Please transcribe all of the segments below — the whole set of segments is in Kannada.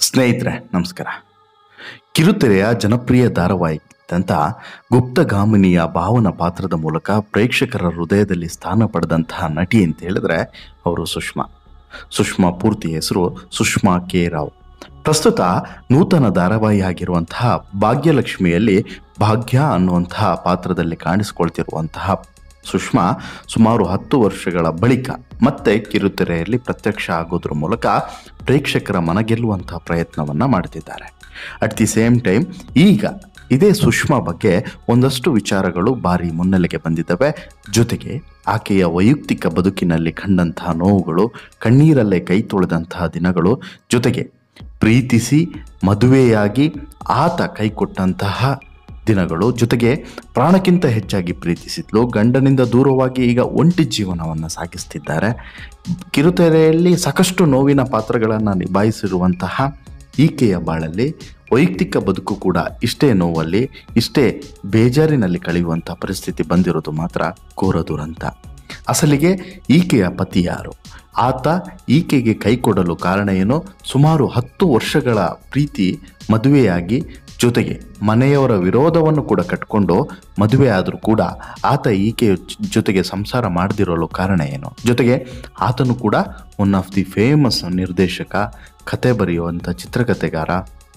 ಸ್ನೇಹಿತರೆ ನಮಸ್ಕಾರ ಕಿರುತೆರೆಯ ಜನಪ್ರಿಯ ಧಾರಾವಾಹಿದಂಥ ಗುಪ್ತಗಾಮಿನಿಯ ಭಾವನ ಪಾತ್ರದ ಮೂಲಕ ಪ್ರೇಕ್ಷಕರ ಹೃದಯದಲ್ಲಿ ಸ್ಥಾನ ಪಡೆದಂತಹ ನಟಿ ಅಂತ ಹೇಳಿದ್ರೆ ಅವರು ಸುಷ್ಮಾ ಸುಷ್ಮಾ ಪೂರ್ತಿ ಹೆಸರು ಸುಷ್ಮಾ ಕೆ ರಾವ್ ಪ್ರಸ್ತುತ ನೂತನ ಧಾರಾವಾಹಿ ಆಗಿರುವಂತಹ ಭಾಗ್ಯಲಕ್ಷ್ಮಿಯಲ್ಲಿ ಭಾಗ್ಯ ಅನ್ನುವಂತಹ ಪಾತ್ರದಲ್ಲಿ ಕಾಣಿಸಿಕೊಳ್ತಿರುವಂತಹ ಸುಷ್ಮಾ ಸುಮಾರು ಹತ್ತು ವರ್ಷಗಳ ಬಳಿಕ ಮತ್ತೆ ಕಿರುತೆರೆಯಲ್ಲಿ ಪ್ರತ್ಯಕ್ಷ ಆಗೋದ್ರ ಮೂಲಕ ಪ್ರೇಕ್ಷಕರ ಮನಗೆಲ್ಲುವಂತಹ ಪ್ರಯತ್ನವನ್ನು ಮಾಡ್ತಿದ್ದಾರೆ ಅಟ್ ದಿ ಸೇಮ್ ಟೈಮ್ ಈಗ ಇದೇ ಸುಷ್ಮಾ ಬಗ್ಗೆ ಒಂದಷ್ಟು ವಿಚಾರಗಳು ಭಾರಿ ಮುನ್ನೆಲೆಗೆ ಬಂದಿದ್ದಾವೆ ಜೊತೆಗೆ ಆಕೆಯ ವೈಯಕ್ತಿಕ ಬದುಕಿನಲ್ಲಿ ಕಂಡಂತಹ ನೋವುಗಳು ಕಣ್ಣೀರಲ್ಲೇ ಕೈ ತೊಳೆದಂತಹ ದಿನಗಳು ಜೊತೆಗೆ ಪ್ರೀತಿಸಿ ಮದುವೆಯಾಗಿ ಆತ ಕೈಕೊಟ್ಟಂತಹ ದಿನಗಳು ಜೊತೆಗೆ ಪ್ರಾಣಕ್ಕಿಂತ ಹೆಚ್ಚಾಗಿ ಪ್ರೀತಿಸಿದ್ಲು ಗಂಡನಿಂದ ದೂರವಾಗಿ ಈಗ ಒಂಟಿ ಜೀವನವನ್ನು ಸಾಗಿಸ್ತಿದ್ದಾರೆ ಕಿರುತೆರೆಯಲ್ಲಿ ಸಾಕಷ್ಟು ನೋವಿನ ಪಾತ್ರಗಳನ್ನು ನಿಭಾಯಿಸಿರುವಂತಹ ಈಕೆಯ ಬಾಳಲ್ಲಿ ವೈಯಕ್ತಿಕ ಬದುಕು ಕೂಡ ಇಷ್ಟೇ ನೋವಲ್ಲಿ ಇಷ್ಟೇ ಬೇಜಾರಿನಲ್ಲಿ ಕಳೆಯುವಂಥ ಪರಿಸ್ಥಿತಿ ಬಂದಿರೋದು ಮಾತ್ರ ಘೋರ ದುರಂತ ಅಸಲಿಗೆ ಈಕೆಯ ಪತಿ ಯಾರು ಆತ ಈಕೆಗೆ ಕೈ ಕೊಡಲು ಕಾರಣ ಏನು ಸುಮಾರು ಹತ್ತು ವರ್ಷಗಳ ಪ್ರೀತಿ ಮದುವೆಯಾಗಿ ಜೊತೆಗೆ ಮನೆಯವರ ವಿರೋಧವನ್ನು ಕೂಡ ಕಟ್ಕೊಂಡು ಮದುವೆ ಆದರೂ ಕೂಡ ಆತ ಈಕೆಯ ಜೊತೆಗೆ ಸಂಸಾರ ಮಾಡದಿರಲು ಕಾರಣ ಏನು ಜೊತೆಗೆ ಆತನು ಕೂಡ ಒನ್ ಆಫ್ ದಿ ಫೇಮಸ್ ನಿರ್ದೇಶಕ ಕತೆ ಬರೆಯುವಂಥ ಚಿತ್ರಕಥೆಗಾರ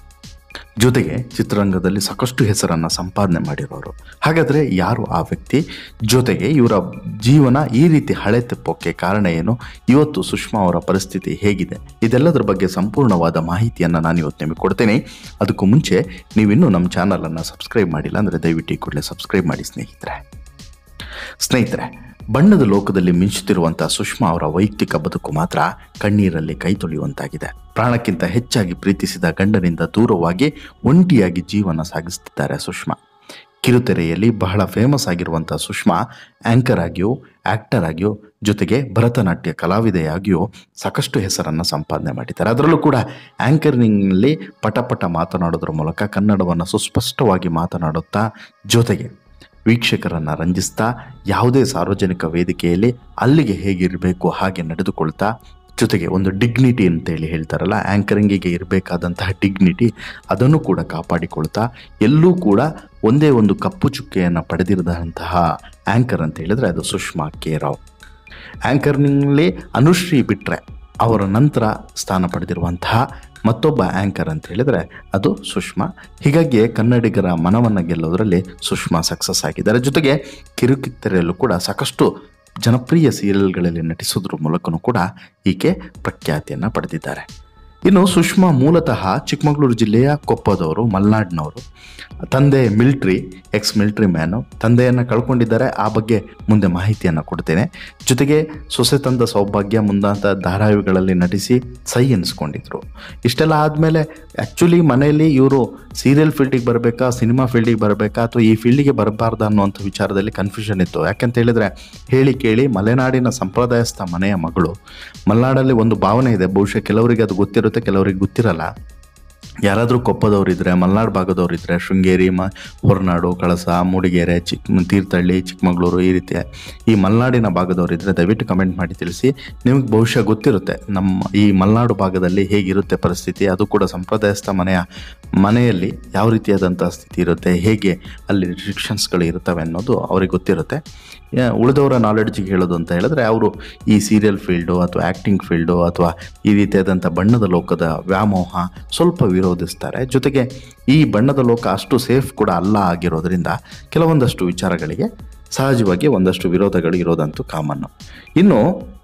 ಜೊತೆಗೆ ಚಿತ್ರರಂಗದಲ್ಲಿ ಸಾಕಷ್ಟು ಹೆಸರನ್ನು ಸಂಪಾದನೆ ಮಾಡಿರೋರು ಹಾಗಾದರೆ ಯಾರು ಆ ವ್ಯಕ್ತಿ ಜೊತೆಗೆ ಇವರ ಜೀವನ ಈ ರೀತಿ ಹಳೆ ತೆಪ್ಪೋಕ್ಕೆ ಕಾರಣ ಏನು ಇವತ್ತು ಸುಷ್ಮಾ ಅವರ ಪರಿಸ್ಥಿತಿ ಹೇಗಿದೆ ಇದೆಲ್ಲದರ ಬಗ್ಗೆ ಸಂಪೂರ್ಣವಾದ ಮಾಹಿತಿಯನ್ನು ನಾನು ಇವತ್ತು ನಿಮಗೆ ಕೊಡ್ತೇನೆ ಅದಕ್ಕೂ ಮುಂಚೆ ನೀವಿನ್ನೂ ನಮ್ಮ ಚಾನಲನ್ನು ಸಬ್ಸ್ಕ್ರೈಬ್ ಮಾಡಿಲ್ಲ ಅಂದರೆ ದಯವಿಟ್ಟು ಈ ಕೂಡಲೇ ಸಬ್ಸ್ಕ್ರೈಬ್ ಮಾಡಿ ಸ್ನೇಹಿತರೆ ಸ್ನೇಹಿತರೆ ಬಣ್ಣದ ಲೋಕದಲ್ಲಿ ಮಿಂಚುತ್ತಿರುವಂಥ ಸುಷ್ಮಾ ಅವರ ವೈಯಕ್ತಿಕ ಬದುಕು ಮಾತ್ರ ಕಣ್ಣೀರಲ್ಲಿ ಕೈ ತೊಳೆಯುವಂತಾಗಿದೆ ಪ್ರಾಣಕ್ಕಿಂತ ಹೆಚ್ಚಾಗಿ ಪ್ರೀತಿಸಿದ ಗಂಡನಿಂದ ದೂರವಾಗಿ ಒಂಟಿಯಾಗಿ ಜೀವನ ಸಾಗಿಸುತ್ತಿದ್ದಾರೆ ಸುಷ್ಮಾ ಕಿರುತೆರೆಯಲ್ಲಿ ಬಹಳ ಫೇಮಸ್ ಆಗಿರುವಂಥ ಸುಷ್ಮಾ ಆ್ಯಂಕರ್ ಆಗಿಯೂ ಆ್ಯಕ್ಟರ್ ಆಗಿಯೂ ಜೊತೆಗೆ ಭರತನಾಟ್ಯ ಕಲಾವಿದೆಯಾಗಿಯೂ ಸಾಕಷ್ಟು ಹೆಸರನ್ನು ಸಂಪಾದನೆ ಮಾಡಿದ್ದಾರೆ ಅದರಲ್ಲೂ ಕೂಡ ಆ್ಯಂಕರಿಂಗ್ನಲ್ಲಿ ಪಟ ಪಟ ಮಾತನಾಡೋದ್ರ ಮೂಲಕ ಕನ್ನಡವನ್ನು ಸುಸ್ಪಷ್ಟವಾಗಿ ಮಾತನಾಡುತ್ತಾ ಜೊತೆಗೆ ವೀಕ್ಷಕರನ್ನು ರಂಜಿಸ್ತಾ ಯಾವುದೇ ಸಾರ್ವಜನಿಕ ವೇದಿಕೆಯಲ್ಲಿ ಅಲ್ಲಿಗೆ ಹೇಗಿರಬೇಕು ಹಾಗೆ ನಡೆದುಕೊಳ್ತಾ ಜೊತೆಗೆ ಒಂದು ಡಿಗ್ನಿಟಿ ಅಂತೇಳಿ ಹೇಳ್ತಾರಲ್ಲ ಆ್ಯಂಕರಿಂಗಿಗೆ ಇರಬೇಕಾದಂತಹ ಡಿಗ್ನಿಟಿ ಅದನ್ನು ಕೂಡ ಕಾಪಾಡಿಕೊಳ್ತಾ ಎಲ್ಲೂ ಕೂಡ ಒಂದೇ ಒಂದು ಕಪ್ಪು ಚುಕ್ಕೆಯನ್ನು ಪಡೆದಿರದಂತಹ ಆ್ಯಂಕರ್ ಅಂತ ಹೇಳಿದ್ರೆ ಅದು ಸುಷ್ಮಾ ಕೆ ರಾವ್ ಆ್ಯಂಕರ್ನಿಂಗ್ಲಿ ಅನುಶ್ರೀ ಬಿಟ್ಟರೆ ಅವರ ನಂತರ ಸ್ಥಾನ ಪಡೆದಿರುವಂತಹ ಮತ್ತೊಬ್ಬ ಆ್ಯಂಕರ್ ಅಂತ ಹೇಳಿದರೆ ಅದು ಸುಷ್ಮಾ ಹೀಗಾಗಿ ಕನ್ನಡಿಗರ ಮನವನ್ನು ಗೆಲ್ಲೋದ್ರಲ್ಲಿ ಸುಷ್ಮಾ ಸಕ್ಸಸ್ ಆಗಿದ್ದಾರೆ ಜೊತೆಗೆ ಕಿರುಕಿತ್ತರೆಯಲ್ಲೂ ಕೂಡ ಸಾಕಷ್ಟು ಜನಪ್ರಿಯ ಸೀರಿಯಲ್ಗಳಲ್ಲಿ ನಟಿಸೋದ್ರ ಮೂಲಕನೂ ಕೂಡ ಈಕೆ ಪ್ರಖ್ಯಾತಿಯನ್ನು ಪಡೆದಿದ್ದಾರೆ ಇನ್ನು ಸುಷ್ಮಾ ಮೂಲತಃ ಚಿಕ್ಕಮಗಳೂರು ಜಿಲ್ಲೆಯ ಕೊಪ್ಪದವರು ಮಲ್ನಾಡಿನವರು ತಂದೆ ಮಿಲ್ಟ್ರಿ ಎಕ್ಸ್ ಮಿಲ್ಟ್ರಿ ಮ್ಯಾನು ತಂದೆಯನ್ನು ಕಳ್ಕೊಂಡಿದ್ದಾರೆ ಆ ಬಗ್ಗೆ ಮುಂದೆ ಮಾಹಿತಿಯನ್ನು ಕೊಡ್ತೇನೆ ಜೊತೆಗೆ ಸೊಸೆ ತಂದ ಸೌಭಾಗ್ಯ ಮುಂದಾದ ಧಾರಾವಾಹಿಗಳಲ್ಲಿ ನಟಿಸಿ ಸೈ ಎನಿಸ್ಕೊಂಡಿದ್ರು ಇಷ್ಟೆಲ್ಲ ಆದಮೇಲೆ ಆ್ಯಕ್ಚುಲಿ ಮನೆಯಲ್ಲಿ ಇವರು ಸೀರಿಯಲ್ ಫೀಲ್ಡಿಗೆ ಬರಬೇಕಾ ಸಿನಿಮಾ ಫೀಲ್ಡಿಗೆ ಬರಬೇಕಾ ಅಥವಾ ಈ ಫೀಲ್ಡಿಗೆ ಬರಬಾರ್ದು ಅನ್ನುವಂಥ ವಿಚಾರದಲ್ಲಿ ಕನ್ಫ್ಯೂಷನ್ ಇತ್ತು ಯಾಕಂತ ಹೇಳಿದರೆ ಹೇಳಿ ಕೇಳಿ ಮಲೆನಾಡಿನ ಸಂಪ್ರದಾಯಸ್ಥ ಮನೆಯ ಮಗಳು ಮಲೆನಾಡಲ್ಲಿ ಒಂದು ಭಾವನೆ ಇದೆ ಬಹುಶಃ ಕೆಲವರಿಗೆ ಅದು ಗೊತ್ತಿರುತ್ತೆ ಕೆಲವರಿಗೆ ಗೊತ್ತಿರಲ್ಲ ಯಾರಾದರೂ ಕೊಪ್ಪದವರಿದ್ದರೆ ಮಲೆನಾಡು ಭಾಗದವರಿದ್ದರೆ ಶೃಂಗೇರಿ ಮ ಹೊರನಾಡು ಕಳಸ ಮೂಡಿಗೆರೆ ಚಿಕ್ಕ ತೀರ್ಥಹಳ್ಳಿ ಚಿಕ್ಕಮಗಳೂರು ಈ ರೀತಿಯ ಈ ಮಲೆನಾಡಿನ ಭಾಗದವರಿದ್ದರೆ ದಯವಿಟ್ಟು ಕಮೆಂಟ್ ಮಾಡಿ ತಿಳಿಸಿ ನಿಮಗೆ ಬಹುಶಃ ಗೊತ್ತಿರುತ್ತೆ ನಮ್ಮ ಈ ಮಲೆನಾಡು ಭಾಗದಲ್ಲಿ ಹೇಗಿರುತ್ತೆ ಪರಿಸ್ಥಿತಿ ಅದು ಕೂಡ ಸಂಪ್ರದಾಯಸ್ಥ ಮನೆಯ ಮನೆಯಲ್ಲಿ ಯಾವ ರೀತಿಯಾದಂಥ ಸ್ಥಿತಿ ಇರುತ್ತೆ ಹೇಗೆ ಅಲ್ಲಿ ರಿಸ್ಟ್ರಿಕ್ಷನ್ಸ್ಗಳು ಇರ್ತವೆ ಅನ್ನೋದು ಅವ್ರಿಗೆ ಗೊತ್ತಿರುತ್ತೆ ಯಾ- ಉಳಿದವರ ನಾಲೆಡ್ಜಿಗೆ ಹೇಳೋದು ಅಂತ ಹೇಳಿದ್ರೆ ಅವರು ಈ ಸೀರಿಯಲ್ ಫೀಲ್ಡು ಅಥವಾ ಆ್ಯಕ್ಟಿಂಗ್ ಫೀಲ್ಡು ಅಥವಾ ಈ ರೀತಿಯಾದಂಥ ಬಣ್ಣದ ಲೋಕದ ವ್ಯಾಮೋಹ ಸ್ವಲ್ಪ ವಿರೋಧಿಸ್ತಾರೆ ಜೊತೆಗೆ ಈ ಬಣ್ಣದ ಲೋಕ ಅಷ್ಟು ಸೇಫ್ ಕೂಡ ಅಲ್ಲ ಆಗಿರೋದ್ರಿಂದ ಕೆಲವೊಂದಷ್ಟು ವಿಚಾರಗಳಿಗೆ ಸಹಜವಾಗಿ ಒಂದಷ್ಟು ವಿರೋಧಗಳು ಇರೋದಂತೂ ಕಾಮನ್ನು ಇನ್ನು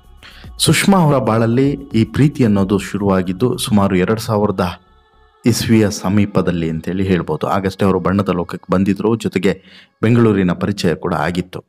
ಸುಷ್ಮಾ ಅವರ ಬಾಳಲ್ಲಿ ಈ ಪ್ರೀತಿ ಅನ್ನೋದು ಶುರುವಾಗಿದ್ದು ಸುಮಾರು ಎರಡು ಸಾವಿರದ ಇಸ್ವಿಯ ಸಮೀಪದಲ್ಲಿ ಅಂತೇಳಿ ಹೇಳ್ಬೋದು ಆಗಷ್ಟೇ ಅವರು ಬಣ್ಣದ ಲೋಕಕ್ಕೆ ಬಂದಿದ್ದರು ಜೊತೆಗೆ ಬೆಂಗಳೂರಿನ ಪರಿಚಯ ಕೂಡ ಆಗಿತ್ತು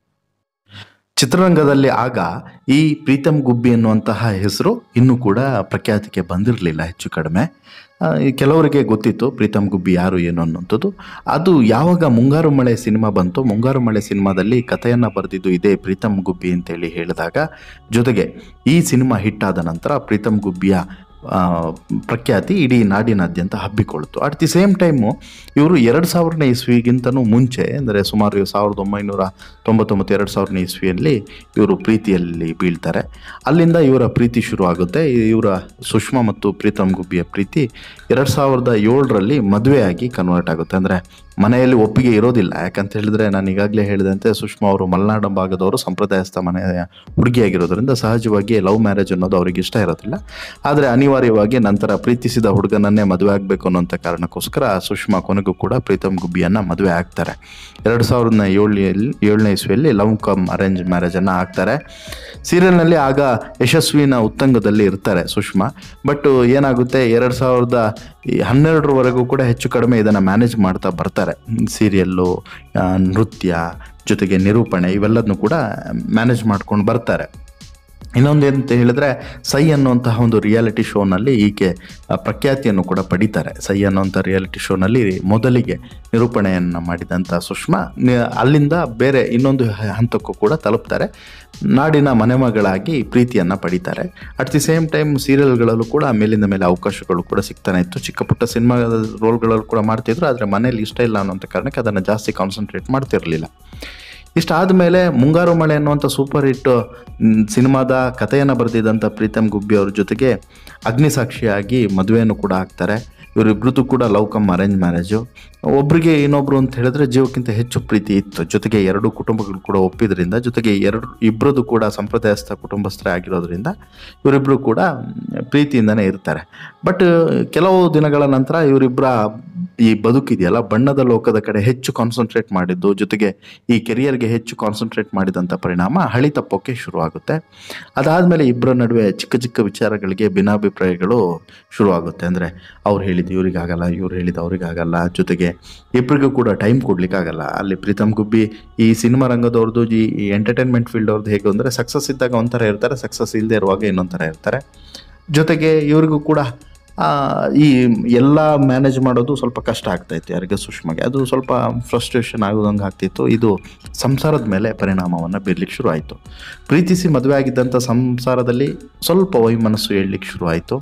ಚಿತ್ರರಂಗದಲ್ಲಿ ಆಗ ಈ ಪ್ರೀತಮ್ ಗುಬ್ಬಿ ಅನ್ನುವಂತಹ ಹೆಸರು ಇನ್ನೂ ಕೂಡ ಪ್ರಖ್ಯಾತಿಗೆ ಬಂದಿರಲಿಲ್ಲ ಹೆಚ್ಚು ಕಡಿಮೆ ಆ, ಈ ಕೆಲವರಿಗೆ ಗೊತ್ತಿತ್ತು ಪ್ರೀತಮ್ ಗುಬ್ಬಿ ಯಾರು ಏನು ಅನ್ನುವಂಥದ್ದು ಅದು ಯಾವಾಗ ಮುಂಗಾರು ಮಳೆ ಸಿನಿಮಾ ಬಂತು ಮುಂಗಾರು ಮಳೆ ಸಿನಿಮಾದಲ್ಲಿ ಕಥೆಯನ್ನು ಬರೆದಿದ್ದು ಇದೇ ಪ್ರೀತಮ್ ಗುಬ್ಬಿ ಅಂತೇಳಿ ಹೇಳಿದಾಗ ಜೊತೆಗೆ ಈ ಸಿನಿಮಾ ಹಿಟ್ ಆದ ನಂತರ ಪ್ರೀತಮ್ ಗುಬ್ಬಿಯ ಆ, ಪ್ರಖ್ಯಾತಿ ಇಡೀ ನಾಡಿನಾದ್ಯಂತ ಹಬ್ಬಿಕೊಳ್ತು ಅಟ್ ದಿ ಸೇಮ್ ಟೈಮು ಇವರು ಎರಡು ಸಾವಿರನೇ ಇಸ್ವಿಗಿಂತನೂ ಮುಂಚೆ ಅಂದರೆ ಸುಮಾರು ಸಾವಿರದ ಒಂಬೈನೂರ ತೊಂಬತ್ತೊಂಬತ್ತು ಎರಡು ಸಾವಿರನೇ ಇಸ್ವಿಯಲ್ಲಿ ಇವರು ಪ್ರೀತಿಯಲ್ಲಿ ಬೀಳ್ತಾರೆ ಅಲ್ಲಿಂದ ಇವರ ಪ್ರೀತಿ ಶುರು ಆಗುತ್ತೆ ಇವರ ಸುಷ್ಮಾ ಮತ್ತು ಪ್ರೀತಮ್ ಗುಬ್ಬಿಯ ಪ್ರೀತಿ ಎರಡು ಸಾವಿರದ ಏಳರಲ್ಲಿ ಮದುವೆಯಾಗಿ ಕನ್ವರ್ಟ್ ಆಗುತ್ತೆ ಅಂದರೆ ಮನೆಯಲ್ಲಿ ಒಪ್ಪಿಗೆ ಇರೋದಿಲ್ಲ ಯಾಕಂತ ಹೇಳಿದ್ರೆ ನಾನು ಈಗಾಗಲೇ ಹೇಳಿದಂತೆ ಸುಷ್ಮಾ ಅವರು ಮಲೆನಾಡು ಭಾಗದವರು ಸಂಪ್ರದಾಯಸ್ಥ ಮನೆಯ ಹುಡುಗಿಯಾಗಿರೋದ್ರಿಂದ ಸಹಜವಾಗಿ ಲವ್ ಮ್ಯಾರೇಜ್ ಅನ್ನೋದು ಅವರಿಗೆ ಇಷ್ಟ ಇರೋದಿಲ್ಲ ಆದರೆ ಅನಿವಾರ್ಯವಾಗಿ ನಂತರ ಪ್ರೀತಿಸಿದ ಹುಡುಗನನ್ನೇ ಮದುವೆ ಆಗಬೇಕು ಅನ್ನೋಂಥ ಕಾರಣಕ್ಕೋಸ್ಕರ ಸುಷ್ಮಾ ಕೊನೆಗೂ ಕೂಡ ಪ್ರೀತಮ್ ಗುಬ್ಬಿಯನ್ನು ಮದುವೆ ಆಗ್ತಾರೆ ಎರಡು ಸಾವಿರದ ಏಳನೇ ಏಳನೇ ಇಸ್ವಿಯಲ್ಲಿ ಲವ್ ಕಮ್ ಅರೇಂಜ್ ಮ್ಯಾರೇಜನ್ನು ಆಗ್ತಾರೆ ಸೀರಿಯಲ್ನಲ್ಲಿ ಆಗ ಯಶಸ್ವಿನ ಉತ್ತಂಗದಲ್ಲಿ ಇರ್ತಾರೆ ಸುಷ್ಮಾ ಬಟ್ ಏನಾಗುತ್ತೆ ಎರಡು ಸಾವಿರದ ಈ ಹನ್ನೆರಡರವರೆಗೂ ಕೂಡ ಹೆಚ್ಚು ಕಡಿಮೆ ಇದನ್ನು ಮ್ಯಾನೇಜ್ ಮಾಡ್ತಾ ಬರ್ತಾರೆ ಸೀರಿಯಲ್ಲು ಆ, ನೃತ್ಯ ಜೊತೆಗೆ ನಿರೂಪಣೆ ಇವೆಲ್ಲದನ್ನು ಕೂಡ ಮ್ಯಾನೇಜ್ ಮಾಡ್ಕೊಂಡು ಬರ್ತಾರೆ ಇನ್ನೊಂದು ಅಂತ ಹೇಳಿದ್ರೆ ಸೈ ಅನ್ನುವಂತಹ ಒಂದು ರಿಯಾಲಿಟಿ ಶೋನಲ್ಲಿ ಈಕೆ ಆ, ಪ್ರಖ್ಯಾತಿಯನ್ನು ಕೂಡ ಪಡಿತಾರೆ ಸೈ ಅನ್ನುವಂಥ ರಿಯಾಲಿಟಿ ಶೋನಲ್ಲಿ ಮೊದಲಿಗೆ ನಿರೂಪಣೆಯನ್ನು ಮಾಡಿದಂಥ ಸುಷ್ಮಾ ನಿ- ಅಲ್ಲಿಂದ ಬೇರೆ ಇನ್ನೊಂದು ಹ- ಹಂತಕ್ಕೂ ಕೂಡ ತಲುಪ್ತಾರೆ ನಾಡಿನ ಮನೆಮಗಳಾಗಿ ಪ್ರೀತಿಯನ್ನು ಪಡಿತಾರೆ ಅಟ್ ದಿ ಸೇಮ್ ಟೈಮ್ ಸೀರಿಯಲ್ಗಳಲ್ಲೂ ಕೂಡ ಮೇಲಿಂದ ಮೇಲೆ ಅವಕಾಶಗಳು ಕೂಡ ಸಿಗ್ತಾನೆ ಇತ್ತು ಚಿಕ್ಕ ಪುಟ್ಟ ಸಿನಿಮಾ ರೋಲ್ಗಳಲ್ಲೂ ಕೂಡ ಮಾಡ್ತಿದ್ರು ಆದರೆ ಮನೇಲಿ ಇಷ್ಟ ಇಲ್ಲ ಅನ್ನೋಂಥ ಕಾರಣಕ್ಕೆ ಅದನ್ನು ಜಾಸ್ತಿ ಕಾನ್ಸಂಟ್ರೇಟ್ ಮಾಡ್ತಿರಲಿಲ್ಲ ಇಷ್ಟಾದ ಮೇಲೆ ಮುಂಗಾರು ಮಳೆ ಅನ್ನುವಂಥ ಸೂಪರ್ ಹಿಟ್ ಮ್, ಸಿನಿಮಾದ ಕಥೆಯನ್ನು ಬರೆದಿದ್ದಂಥ ಪ್ರೀತಮ್ ಗುಬ್ಬಿ ಅವ್ರ ಜೊತೆಗೆ ಅಗ್ನಿಸಾಕ್ಷಿಯಾಗಿ ಮದುವೆಯನ್ನು ಕೂಡ ಆಗ್ತಾರೆ ಇವರಿಬ್ರದ್ದು ಕೂಡ ಲವ್ ಕಮ್ ಅರೇಂಜ್ ಮ್ಯಾರೇಜು ಒಬ್ರಿಗೆ ಇನ್ನೊಬ್ರು ಅಂತ ಹೇಳಿದ್ರೆ ಜೀವಕ್ಕಿಂತ ಹೆಚ್ಚು ಪ್ರೀತಿ ಇತ್ತು ಜೊತೆಗೆ ಎರಡು ಕುಟುಂಬಗಳು ಕೂಡ ಒಪ್ಪಿದ್ರಿಂದ ಜೊತೆಗೆ ಎರಡು ಇಬ್ಬರದು ಕೂಡ ಸಂಪ್ರದಾಯಸ್ಥ ಕುಟುಂಬಸ್ಥರೇ ಆಗಿರೋದ್ರಿಂದ ಇವರಿಬ್ಬರು ಕೂಡ ಮ್, ಪ್ರೀತಿಯಿಂದನೇ ಇರ್ತಾರೆ ಬಟ್ ಕೆಲವು ದಿನಗಳ ನಂತರ ಇವರಿಬ್ಬರ ಈ ಬದುಕಿದೆಯಲ್ಲ ಬಣ್ಣದ ಲೋಕದ ಕಡೆ ಹೆಚ್ಚು ಕಾನ್ಸಂಟ್ರೇಟ್ ಮಾಡಿದ್ದು ಜೊತೆಗೆ ಈ ಕೆರಿಯರ್ಗೆ ಹೆಚ್ಚು ಕಾನ್ಸಂಟ್ರೇಟ್ ಮಾಡಿದಂಥ ಪರಿಣಾಮ ಹಳಿ ತಪ್ಪೋಕ್ಕೆ ಶುರುವಾಗುತ್ತೆ ಅದಾದಮೇಲೆ ಇಬ್ಬರ ನಡುವೆ ಚಿಕ್ಕ ಚಿಕ್ಕ ವಿಚಾರಗಳಿಗೆ ಭಿನ್ನಾಭಿಪ್ರಾಯಗಳು ಶುರುವಾಗುತ್ತೆ ಅಂದರೆ ಅವ್ರು ಹೇಳಿದ್ದು ಇವ್ರಿಗಾಗಲ್ಲ ಇವ್ರು ಹೇಳಿದ್ದು ಅವ್ರಿಗಾಗಲ್ಲ ಜೊತೆಗೆ ಇಬ್ಬರಿಗೂ ಕೂಡ ಟೈಮ್ ಕೊಡ್ಲಿಕ್ಕಾಗಲ್ಲ ಅಲ್ಲಿ ಪ್ರೀತಮ್ ಗುಬ್ಬಿ ಈ ಸಿನಿಮಾ ರಂಗದವ್ರದ್ದು ಈ ಎಂಟರ್ಟೈನ್ಮೆಂಟ್ ಫೀಲ್ಡ್ ಅವ್ರದ್ದು ಹೇಗೆ ಅಂದರೆ ಸಕ್ಸಸ್ ಇದ್ದಾಗ ಒಂಥರ ಇರ್ತಾರೆ ಸಕ್ಸಸ್ ಇಲ್ಲದೆ ಇರುವಾಗ ಇನ್ನೊಂಥರ ಇರ್ತಾರೆ ಜೊತೆಗೆ ಇವ್ರಿಗೂ ಕೂಡ ಆ, ಈ ಎಲ್ಲ ಮ್ಯಾನೇಜ್ ಮಾಡೋದು ಸ್ವಲ್ಪ ಕಷ್ಟ ಆಗ್ತಾಯಿತ್ತು ಯಾರಿಗೆ ಸುಷ್ಮಾಗೆ ಅದು ಸ್ವಲ್ಪ ಫ್ರಸ್ಟ್ರೇಷನ್ ಆಗೋದಂಗೆ ಆಗ್ತಿತ್ತು ಇದು ಸಂಸಾರದ ಮೇಲೆ ಪರಿಣಾಮವನ್ನು ಬೀರ್ಲಿಕ್ಕೆ ಶುರು ಆಯಿತು ಪ್ರೀತಿಸಿ ಮದುವೆ ಆಗಿದ್ದಂಥ ಸಂಸಾರದಲ್ಲಿ ಸ್ವಲ್ಪ ವೈಮನಸ್ಸು ಏಳ್ಲಿಕ್ಕೆ ಶುರು ಆಯಿತು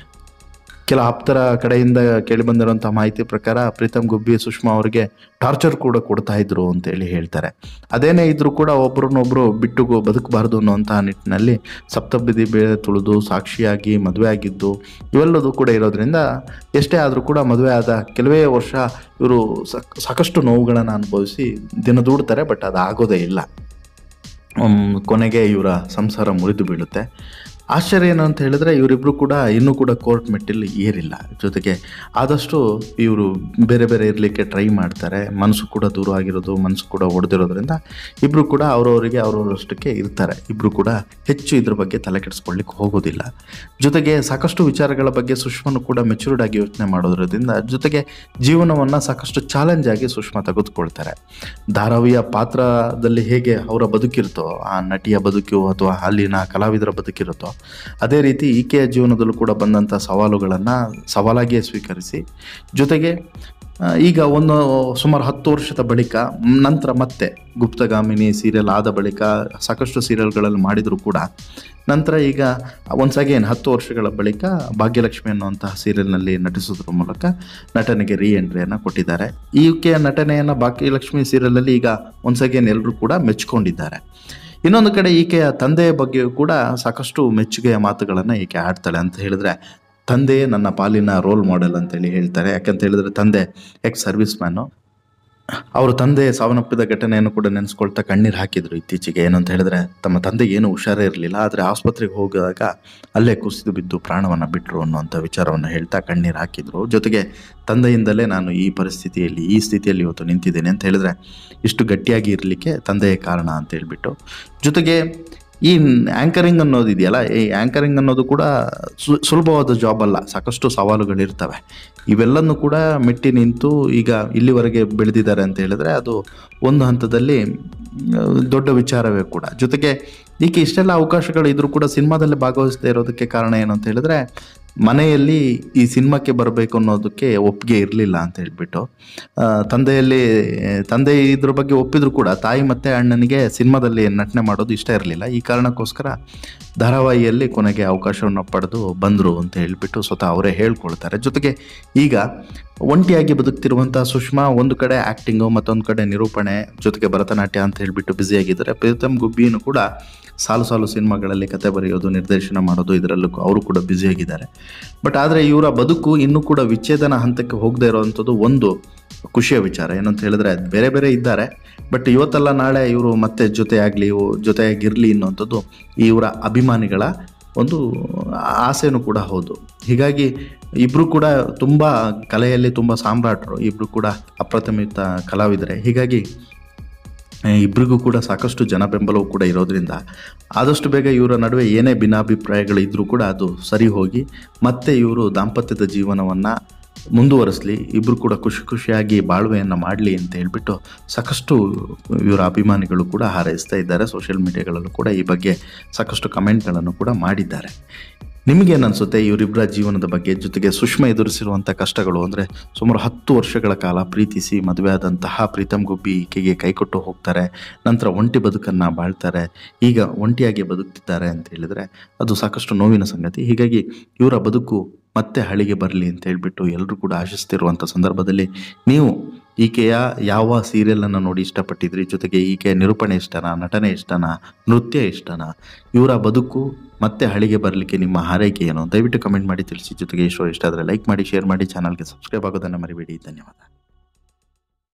ಕೆಲ ಆಪ್ತರ ಕಡೆಯಿಂದ ಕೇಳಿಬಂದಿರುವಂಥ ಮಾಹಿತಿ ಪ್ರಕಾರ ಪ್ರೀತಮ್ ಗುಬ್ಬಿ ಸುಷ್ಮಾ ಅವರಿಗೆ ಟಾರ್ಚರ್ ಕೂಡ ಕೊಡ್ತಾ ಇದ್ರು ಅಂತೇಳಿ ಹೇಳ್ತಾರೆ ಅದೇನೇ ಇದ್ರೂ ಕೂಡ ಒಬ್ರನ್ನೊಬ್ರು ಬಿಟ್ಟು ಗೋ- ಬದುಕಬಾರ್ದು ಅನ್ನುವಂತಹ ನಿಟ್ಟಿನಲ್ಲಿ ಸಪ್ತಬದಿ ಬೇಳೆ ತುಳಿದು ಸಾಕ್ಷಿಯಾಗಿ ಮದುವೆ ಆಗಿದ್ದು ಇವೆಲ್ಲದೂ ಕೂಡ ಇರೋದ್ರಿಂದ ಎಷ್ಟೇ ಆದರೂ ಕೂಡ ಮದುವೆ ಆದ ಕೆಲವೇ ವರ್ಷ ಇವರು ಸಾಕಷ್ಟು ನೋವುಗಳನ್ನು ಅನುಭವಿಸಿ ದಿನ ದೂಡ್ತಾರೆ ಬಟ್ ಅದು ಆಗೋದೇ ಇಲ್ಲ ಉಮ್, ಕೊನೆಗೆ ಇವರ ಸಂಸಾರ ಮುರಿದು ಬೀಳುತ್ತೆ ಆಶ್ಚರ್ಯ ಏನು ಅಂತ ಹೇಳಿದ್ರೆ ಇವರಿಬ್ಬರು ಕೂಡ ಇನ್ನೂ ಕೂಡ ಕೋರ್ಟ್ ಮೆಟ್ಟಿಲ್ ಏರಿಲ್ಲ ಜೊತೆಗೆ ಆದಷ್ಟು ಇವರು ಬೇರೆ ಬೇರೆ ಇರಲಿಕ್ಕೆ ಟ್ರೈ ಮಾಡ್ತಾರೆ ಮನಸ್ಸು ಕೂಡ ದೂರ ಆಗಿರೋದು ಮನಸ್ಸು ಕೂಡ ಒಡೆದಿರೋದ್ರಿಂದ ಇಬ್ಬರು ಕೂಡ ಅವರವರಿಗೆ ಅವರವರಷ್ಟಕ್ಕೆ ಇರ್ತಾರೆ ಇಬ್ಬರು ಕೂಡ ಹೆಚ್ಚು ಇದ್ರ ಬಗ್ಗೆ ತಲೆ ಕೆಡಿಸ್ಕೊಳ್ಳಿಕ್ಕೆ ಹೋಗೋದಿಲ್ಲ ಜೊತೆಗೆ ಸಾಕಷ್ಟು ವಿಚಾರಗಳ ಬಗ್ಗೆ ಸುಷ್ಮನು ಕೂಡ ಮೆಚೂರ್ಡ್ ಆಗಿ ಯೋಚನೆ ಮಾಡೋದ್ರಿಂದ ಜೊತೆಗೆ ಜೀವನವನ್ನು ಸಾಕಷ್ಟು ಚಾಲೆಂಜ್ ಆಗಿ ಸುಷ್ಮಾ ತೆಗೆದುಕೊಳ್ತಾರೆ ಧಾರಾವಿಯ ಪಾತ್ರದಲ್ಲಿ ಹೇಗೆ ಅವರ ಬದುಕಿರುತ್ತೋ ಆ ನಟಿಯ ಬದುಕು ಅಥವಾ ಅಲ್ಲಿನ ಕಲಾವಿದರ ಬದುಕಿರುತ್ತೋ ಅದೇ ರೀತಿ ಈಕೆಯ ಜೀವನದಲ್ಲೂ ಕೂಡ ಬಂದಂಥ ಸವಾಲುಗಳನ್ನು ಸವಾಲಾಗಿಯೇ ಸ್ವೀಕರಿಸಿ ಜೊತೆಗೆ ಆ, ಈಗ ಒಂದು ಸುಮಾರು ಹತ್ತು ವರ್ಷದ ಬಳಿಕ ಮ್, ನಂತರ ಮತ್ತೆ ಗುಪ್ತಗಾಮಿನಿ ಸೀರಿಯಲ್ ಆದ ಬಳಿಕ ಸಾಕಷ್ಟು ಸೀರಿಯಲ್ಗಳಲ್ಲಿ ಮಾಡಿದರೂ ಕೂಡ ನಂತರ ಈಗ ಒನ್ಸ್ ಅಗೇನ್ ಹತ್ತು ವರ್ಷಗಳ ಬಳಿಕ ಭಾಗ್ಯಲಕ್ಷ್ಮಿ ಅನ್ನುವಂತಹ ಸೀರಿಯಲ್ನಲ್ಲಿ ನಟಿಸೋದ್ರ ಮೂಲಕ ನಟನೆಗೆ ರೀ ಎಂಟ್ರಿಯನ್ನು ಕೊಟ್ಟಿದ್ದಾರೆ ಈಕೆಯ ನಟನೆಯನ್ನು ಭಾಗ್ಯಲಕ್ಷ್ಮಿ ಸೀರಿಯಲಲ್ಲಿ ಈಗ ಒನ್ಸ್ ಅಗೇನ್ ಎಲ್ಲರೂ ಕೂಡ ಮೆಚ್ಕೊಂಡಿದ್ದಾರೆ ಇನ್ನೊಂದು ಕಡೆ ಈಕೆಯ ತಂದೆಯ ಬಗ್ಗೆಯೂ ಕೂಡ ಸಾಕಷ್ಟು ಮೆಚ್ಚುಗೆಯ ಮಾತುಗಳನ್ನು ಈಕೆ ಆಡ್ತಾಳೆ ಅಂತ ಹೇಳಿದ್ರೆ ತಂದೆಯೇ ನನ್ನ ಪಾಲಿನ ರೋಲ್ ಮಾಡೆಲ್ ಅಂತೇಳಿ ಹೇಳ್ತಾರೆ ಯಾಕಂತ ಹೇಳಿದ್ರೆ ತಂದೆ ಎಕ್ಸ್ ಸರ್ವಿಸ್ ಮ್ಯಾನು ಅವರು ತಂದೆ ಸಾವನ್ನಪ್ಪಿದ ಘಟನೆಯನ್ನು ಕೂಡ ನೆನೆಸ್ಕೊಳ್ತಾ ಕಣ್ಣೀರು ಹಾಕಿದ್ರು ಇತ್ತೀಚೆಗೆ ಏನು ಅಂತ ಹೇಳಿದ್ರೆ ತಮ್ಮ ತಂದೆಗೆ ಏನು ಹುಷಾರೇ ಇರಲಿಲ್ಲ ಆದರೆ ಆಸ್ಪತ್ರೆಗೆ ಹೋದಾಗ ಅಲ್ಲೇ ಕುಸಿದು ಬಿದ್ದು ಪ್ರಾಣವನ್ನು ಬಿಟ್ಟರು ಅನ್ನುವಂಥ ವಿಚಾರವನ್ನು ಹೇಳ್ತಾ ಕಣ್ಣೀರು ಹಾಕಿದ್ರು ಜೊತೆಗೆ ತಂದೆಯಿಂದಲೇ ನಾನು ಈ ಪರಿಸ್ಥಿತಿಯಲ್ಲಿ ಈ ಸ್ಥಿತಿಯಲ್ಲಿ ಇವತ್ತು ನಿಂತಿದ್ದೇನೆ ಅಂತ ಹೇಳಿದ್ರೆ ಇಷ್ಟು ಗಟ್ಟಿಯಾಗಿ ಇರಲಿಕ್ಕೆ ತಂದೆಯೇ ಕಾರಣ ಅಂತ ಹೇಳ್ಬಿಟ್ಟು ಜೊತೆಗೆ ಈ ಆ್ಯಂಕರಿಂಗ್ ಅನ್ನೋದು ಇದೆಯಲ್ಲ ಈ ಆ್ಯಂಕರಿಂಗ್ ಅನ್ನೋದು ಕೂಡ ಸು ಸುಲಭವಾದ ಜಾಬ್ ಅಲ್ಲ ಸಾಕಷ್ಟು ಸವಾಲುಗಳಿರ್ತವೆ ಇವೆಲ್ಲನೂ ಕೂಡ ಮೆಟ್ಟಿ ನಿಂತು ಈಗ ಇಲ್ಲಿವರೆಗೆ ಬೆಳೆದಿದ್ದಾರೆ ಅಂತ ಹೇಳಿದ್ರೆ ಅದು ಒಂದು ಹಂತದಲ್ಲಿ ಆ, ದೊಡ್ಡ ವಿಚಾರವೇ ಕೂಡ ಜೊತೆಗೆ ಈಕೆ ಇಷ್ಟೆಲ್ಲ ಅವಕಾಶಗಳು ಇದ್ರೂ ಕೂಡ ಸಿನಿಮಾದಲ್ಲಿ ಭಾಗವಹಿಸದೇ ಇರೋದಕ್ಕೆ ಕಾರಣ ಏನು ಅಂತ ಹೇಳಿದ್ರೆ ಮನೆಯಲ್ಲಿ ಈ ಸಿನಿಮಾಕ್ಕೆ ಬರಬೇಕು ಅನ್ನೋದಕ್ಕೆ ಒಪ್ಪಿಗೆ ಇರಲಿಲ್ಲ ಅಂತ ಹೇಳ್ಬಿಟ್ಟು ಆ, ತಂದೆಯಲ್ಲಿ ತಂದೆ ಇದ್ರ ಬಗ್ಗೆ ಒಪ್ಪಿದ್ರು ಕೂಡ ತಾಯಿ ಮತ್ತು ಅಣ್ಣನಿಗೆ ಸಿನಿಮಾದಲ್ಲಿ ನಟನೆ ಮಾಡೋದು ಇಷ್ಟ ಇರಲಿಲ್ಲ ಈ ಕಾರಣಕ್ಕೋಸ್ಕರ ಧಾರಾವಾಹಿಯಲ್ಲಿ ಕೊನೆಗೆ ಅವಕಾಶವನ್ನು ಪಡೆದು ಬಂದರು ಅಂತ ಹೇಳ್ಬಿಟ್ಟು ಸ್ವತಃ ಅವರೇ ಹೇಳ್ಕೊಳ್ತಾರೆ ಜೊತೆಗೆ ಈಗ ಒಂಟಿಯಾಗಿ ಬದುಕ್ತಿರುವಂಥ ಸುಷ್ಮಾ ಒಂದು ಕಡೆ ಆ್ಯಕ್ಟಿಂಗು ಮತ್ತೊಂದು ಕಡೆ ನಿರೂಪಣೆ ಜೊತೆಗೆ ಭರತನಾಟ್ಯ ಅಂತ ಹೇಳ್ಬಿಟ್ಟು ಬ್ಯುಸಿಯಾಗಿದ್ದಾರೆ ಪ್ರೀತಮ್ ಗುಬ್ಬಿಯನ್ನು ಕೂಡ ಸಾಲು ಸಾಲು ಸಿನಿಮಾಗಳಲ್ಲಿ ಕತೆ ಬರೆಯೋದು ನಿರ್ದೇಶನ ಮಾಡೋದು ಇದರಲ್ಲೂ ಅವರು ಕೂಡ ಬ್ಯುಸಿಯಾಗಿದ್ದಾರೆ ಬಟ್ ಆದರೆ ಇವರ ಬದುಕು ಇನ್ನೂ ಕೂಡ ವಿಚ್ಛೇದನ ಹಂತಕ್ಕೆ ಹೋಗದೆ ಇರೋವಂಥದ್ದು ಒಂದು ಖುಷಿಯ ವಿಚಾರ ಏನಂತ ಹೇಳಿದ್ರೆ ಬೇರೆ ಬೇರೆ ಇದ್ದಾರೆ ಬಟ್ ಇವತ್ತಲ್ಲ ನಾಳೆ ಇವರು ಮತ್ತೆ ಜೊತೆಯಾಗಲಿ ಜೊತೆಯಾಗಿರಲಿ ಅನ್ನೋಂಥದ್ದು ಇವರ ಅಭಿಮಾನಿಗಳ ಒಂದು ಆಸೆನೂ ಕೂಡ ಹೌದು ಹೀಗಾಗಿ ಇಬ್ಬರು ಕೂಡ ತುಂಬ ಕಲೆಯಲ್ಲಿ ತುಂಬ ಸಾಮ್ರಾಟರು ಇಬ್ಬರು ಕೂಡ ಅಪ್ರತಿಮಿತ ಕಲಾವಿದರೆ ಹೀಗಾಗಿ ಆ, ಇಬ್ರಿಗೂ ಕೂಡ ಸಾಕಷ್ಟು ಜನ ಬೆಂಬಲವೂ ಕೂಡ ಇರೋದ್ರಿಂದ ಆದಷ್ಟು ಬೇಗ ಇವರ ನಡುವೆ ಏನೇ ಭಿನ್ನಾಭಿಪ್ರಾಯಗಳು ಇದ್ದರೂ ಕೂಡ ಅದು ಸರಿ ಹೋಗಿ ಮತ್ತೆ ಇವರು ದಾಂಪತ್ಯದ ಜೀವನವನ್ನು ಮುಂದುವರಿಸಲಿ ಇಬ್ಬರು ಕೂಡ ಖುಷಿ ಖುಷಿಯಾಗಿ ಬಾಳ್ವೆಯನ್ನು ಮಾಡಲಿ ಅಂತ ಹೇಳ್ಬಿಟ್ಟು ಸಾಕಷ್ಟು ಇವರ ಅಭಿಮಾನಿಗಳು ಕೂಡ ಹಾರೈಸ್ತಾ ಇದ್ದಾರೆ ಸೋಷಿಯಲ್ ಮೀಡಿಯಾಗಳಲ್ಲೂ ಕೂಡ ಈ ಬಗ್ಗೆ ಸಾಕಷ್ಟು ಕಮೆಂಟ್ಗಳನ್ನು ಕೂಡ ಮಾಡಿದ್ದಾರೆ ನಿಮಗೇನು ಅನಿಸುತ್ತೆ ಇವರಿಬ್ಬರ ಜೀವನದ ಬಗ್ಗೆ ಜೊತೆಗೆ ಸುಷ್ಮಾ ಎದುರಿಸಿರುವಂಥ ಕಷ್ಟಗಳು ಅಂದರೆ ಸುಮಾರು ಹತ್ತು ವರ್ಷಗಳ ಕಾಲ ಪ್ರೀತಿಸಿ ಮದುವೆ ಆದಂತಹ ಪ್ರೀತಮ್ ಗುಬ್ಬಿ ಈಕೆಗೆ ಕೈಕೊಟ್ಟು ಹೋಗ್ತಾರೆ ನಂತರ ಒಂಟಿ ಬದುಕನ್ನು ಬಾಳ್ತಾರೆ ಈಗ ಒಂಟಿಯಾಗಿ ಬದುಕ್ತಿದ್ದಾರೆ ಅಂತ ಹೇಳಿದರೆ ಅದು ಸಾಕಷ್ಟು ನೋವಿನ ಸಂಗತಿ ಹೀಗಾಗಿ ಇವರ ಬದುಕು ಮತ್ತೆ ಹಳಿಗೆ ಬರಲಿ ಅಂತ ಹೇಳ್ಬಿಟ್ಟು ಎಲ್ಲರೂ ಕೂಡ ಆಶಿಸ್ತಿರುವಂಥ ಸಂದರ್ಭದಲ್ಲಿ ನೀವು ಈಕೆಯ ಯಾವ ಸೀರಿಯಲನ್ನು ನೋಡಿ ಇಷ್ಟಪಟ್ಟಿದ್ರಿ ಜೊತೆಗೆ ಈಕೆಯ ನಿರೂಪಣೆ ಇಷ್ಟನಾ ನಟನೆ ಇಷ್ಟನಾ ನೃತ್ಯ ಇಷ್ಟನಾ ಇವರ ಬದುಕು ಮತ್ತೆ ಹಳಿಗೆ ಬರಲಿಕ್ಕೆ ನಿಮ್ಮ ಹಾರೈಕೆ ಏನು ದಯವಿಟ್ಟು ಕಮೆಂಟ್ ಮಾಡಿ ತಿಳಿಸಿ ಜೊತೆಗೆ ಈ ಶೋ ಇಷ್ಟ ಆದರೆ ಲೈಕ್ ಮಾಡಿ ಶೇರ್ ಮಾಡಿ ಚಾನಲ್ಗೆ ಸಬ್ಸ್ಕ್ರೈಬ್ ಆಗೋದನ್ನು ಮರಿಬೇಡಿ ಧನ್ಯವಾದ